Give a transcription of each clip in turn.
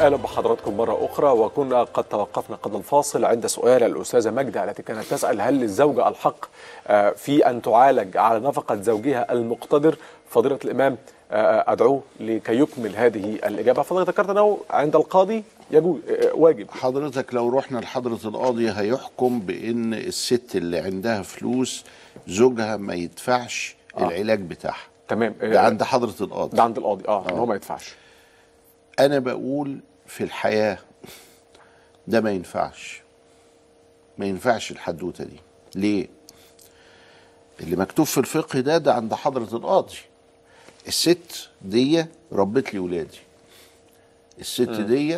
اهلا بحضراتكم مره اخرى وكنا قد توقفنا قبل الفاصل عند سؤال الاستاذه ماجده التي كانت تسال هل للزوجه الحق آه، في ان تعالج على نفقه زوجها المقتدر فضيله الامام آه، ادعوه لكي يكمل هذه الاجابه فضيلة ذكرت انه عند القاضي يجوز آه، واجب حضرتك لو رحنا لحضرة القاضي هيحكم بأن الست اللي عندها فلوس زوجها ما يدفعش آه. العلاج بتاعها تمام ده آه، عند حضرة القاضي ده عند القاضي اه ان هو ما يدفعش أنا بقول في الحياة ده ما ينفعش ما ينفعش الحدوتة دي ليه؟ اللي مكتوب في الفقه ده ده عند حضرة القاضي الست دي ربت لي ولادي الست دي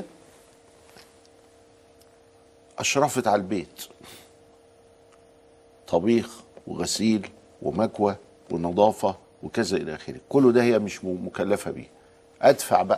أشرفت على البيت طبيخ وغسيل ومكوى ونظافة وكذا إلى آخره كله ده هي مش م- مكلفة بيه أدفع بقى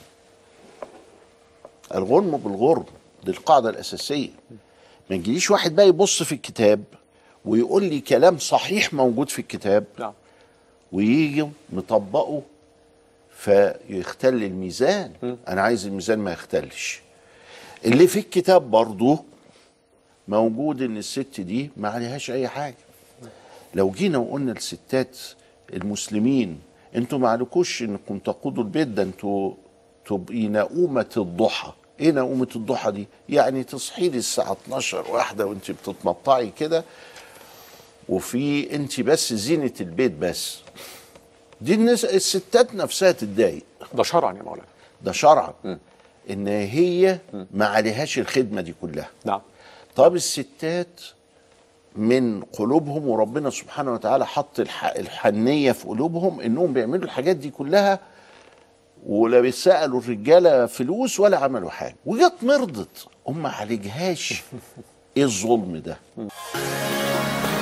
الغرم بالغرم دي القاعدة الأساسية ما يجيليش واحد بقى يبص في الكتاب ويقول لي كلام صحيح موجود في الكتاب نعم ويجي مطبقه فيختل الميزان انا عايز الميزان ما يختلش اللي في الكتاب برضه موجود ان الست دي ما عليهاش اي حاجه لو جينا وقلنا للستات المسلمين انتوا ما عليكوش انكم تقودوا البيت ده انتوا تبقي نؤومة الضحى ايه نؤومة الضحى دي يعني تصحي لي الساعة 12 واحدة وانت بتتمطعي كده وفي انت بس زينة البيت بس دي الناس الستات نفسها تتضايق ده شرعا يا مولانا ده شرعا ان هي ما عليهاش الخدمة دي كلها نعم طب الستات من قلوبهم وربنا سبحانه وتعالى حط الح... الحنية في قلوبهم انهم بيعملوا الحاجات دي كلها ولا بيسألوا الرجالة فلوس ولا عملوا حاجة وجت مرضت هم ما عالجهاش ايه الظلم ده